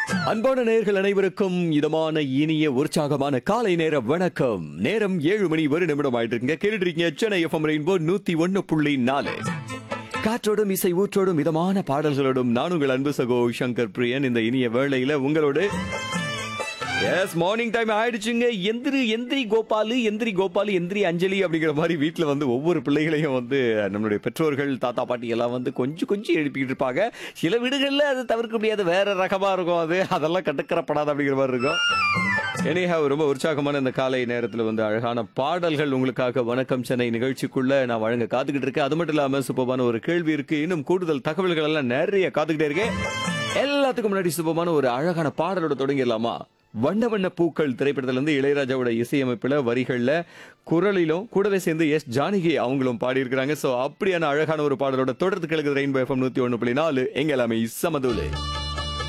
அன்பான நேயர்கள் அனைவருக்கும் இதமான இனிய உற்சாகமான காலை நேர வணக்கம் நேரம் ஏழு மணி ஒரு நிமிடம் ஆயிட்டு இருக்குங்க கேட்டுட்டு இருக்கீங்க சென்னை எஃப்எம் ரெயின்போ நூத்தி ஒன்னு புள்ளி நாலு காற்றோடும் இசை ஊற்றோடும் மிதமான பாடல்களோடும் நான் உங்கள் அன்பு சகோ சங்கர் பிரியன் இந்த இனிய வேளையில உங்களோடு எஸ் மார்னிங் டைம் ஆயிடுச்சுங்க எந்திரி எந்திரி கோபாலு எந்திரி கோபாலு எந்திரி அஞ்சலி அப்படிங்கிற மாதிரி வீட்டில் வந்து ஒவ்வொரு பிள்ளைகளையும் வந்து நம்மளுடைய பெற்றோர்கள் தாத்தா பாட்டி எல்லாம் வந்து கொஞ்சம் கொஞ்சம் எழுப்பிக்கிட்டு இருப்பாங்க சில வீடுகளில் அது தவிர்க்க முடியாது வேற ரகமா இருக்கும் அது அதெல்லாம் கட்டுக்கறப்படாது அப்படிங்கிற மாதிரி இருக்கும் எனிஹாவ் ரொம்ப உற்சாகமான இந்த காலை நேரத்தில் வந்து அழகான பாடல்கள் உங்களுக்காக வணக்கம் சென்னை நிகழ்ச்சிக்குள்ள நான் வழங்க காத்துக்கிட்டு இருக்கேன் அது மட்டும் இல்லாமல் சூப்பமான ஒரு கேள்வி இருக்கு இன்னும் கூடுதல் தகவல்கள் எல்லாம் நிறைய காத்துக்கிட்டே இருக்கேன் எல்லாத்துக்கும் முன்னாடி சூப்பமான ஒரு அழகான பாடலோட தொடங்கிடலாமா வண்ண வண்ண பூக்கள் திரைப்படத்துல இருந்து இளையராஜாவோட இசையமைப்புல வரிகள்ல குரலிலும் கூடவே சேர்ந்து எஸ் ஜானகி அவங்களும் பாடியிருக்கிறாங்க சோ அப்படியான அழகான ஒரு பாடலோட தொடர்ந்து கிழக்கு ரெயின்போ எஃப்எம் நூத்தி ஒண்ணு புள்ளி நாலு எங்க எல்லாமே சமதூலு